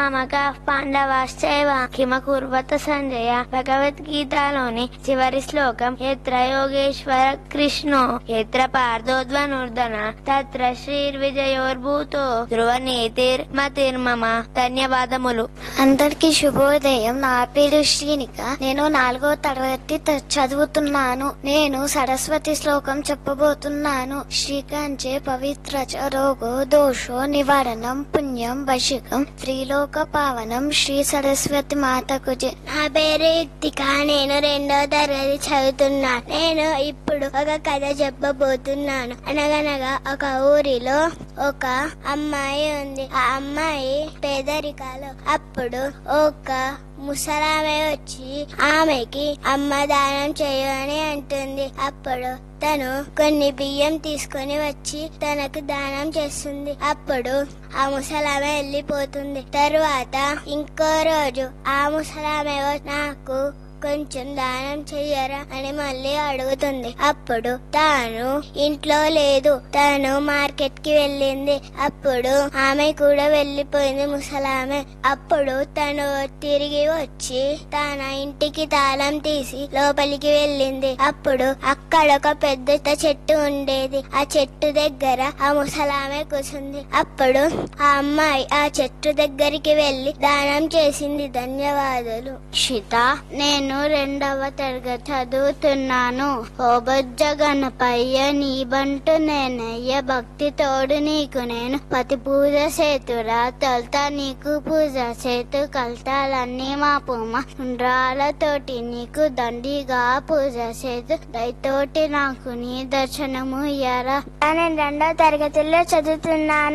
మామక పాండవాశ్చైవ కిమ కుర్వత సంజయ భగవద్గీతలోని చివరి శ్లోకం ఎత్ర యోగేశ్వర కృష్ణో ఎత్ర పార్థోద్వనుర్ధన తత్ర శ్రీర్విజయోర్భూతో ధ్రువ నీతిర్ మతిర్మమ ధన్యవాదములు అందరికీ శుభోదయం నా పేరు శ్రీనిక నేను నాలుగో తరగతి త- చదువుతున్నాను నేను సరస్వతి శ్లోకం చెప్పబోతున్నాను శ్రీకాంచే పవిత్ర చ రోగో దోషో నివారణం పుణ్యం వశికం త్రిలోక పావనం శ్రీ సరస్వతి మాతకు జై. నా పేరు యుక్తిక నేను రెండో తరగతి చదువుతున్నా నేను ఇప్పుడు ఒక కథ చెప్పబోతున్నాను అనగనగా ఒక ఊరిలో ఒక అమ్మాయి ఉంది ఆ అమ్మాయి పేదరికాలు అప్పుడు ఒక ముసలామె వచ్చి ఆమెకి అమ్మ దానం చేయని అంటుంది అప్పుడు తను కొన్ని బియ్యం తీసుకొని వచ్చి తనకు దానం చేస్తుంది అప్పుడు ఆ ముసలామె వెళ్ళిపోతుంది తరువాత ఇంకో రోజు ఆ ముసలామె వ- నాకు కొంచెం దానం చెయ్యరా అని మళ్ళీ అడుగుతుంది అప్పుడు తాను ఇంట్లో లేదు తను మార్కెట్ కి వెళ్ళింది అప్పుడు ఆమె కూడా వెళ్ళిపోయింది ముసలామె అప్పుడు తను తిరిగి వచ్చి తన ఇంటికి తాళం తీసి లోపలికి వెళ్ళింది అప్పుడు అక్కడ ఒక పెద్ద చెట్టు ఉండేది ఆ చెట్టు దగ్గర ఆ ముసలామె కూర్చుంది అప్పుడు ఆ అమ్మాయి ఆ చెట్టు దగ్గరికి వెళ్లి దానం చేసింది ధన్యవాదాలు షిత నేను రెండవ తరగతి చదువుతున్నాను ఓ బొజ్జ గణపయ్య నీ బంటు నేనయ్య భక్తి తోడు నీకు నేను పతి పూజ సేతురా తొలత నీకు పూజ సేతు కల్తాలన్నీ మా పుమ ఉండ్రాలతోటి నీకు దండిగా పూజ సేతు దయతోటి నాకు నీ దర్శనము ఇయ్యరా నేను రెండో తరగతిలో చదువుతున్నాను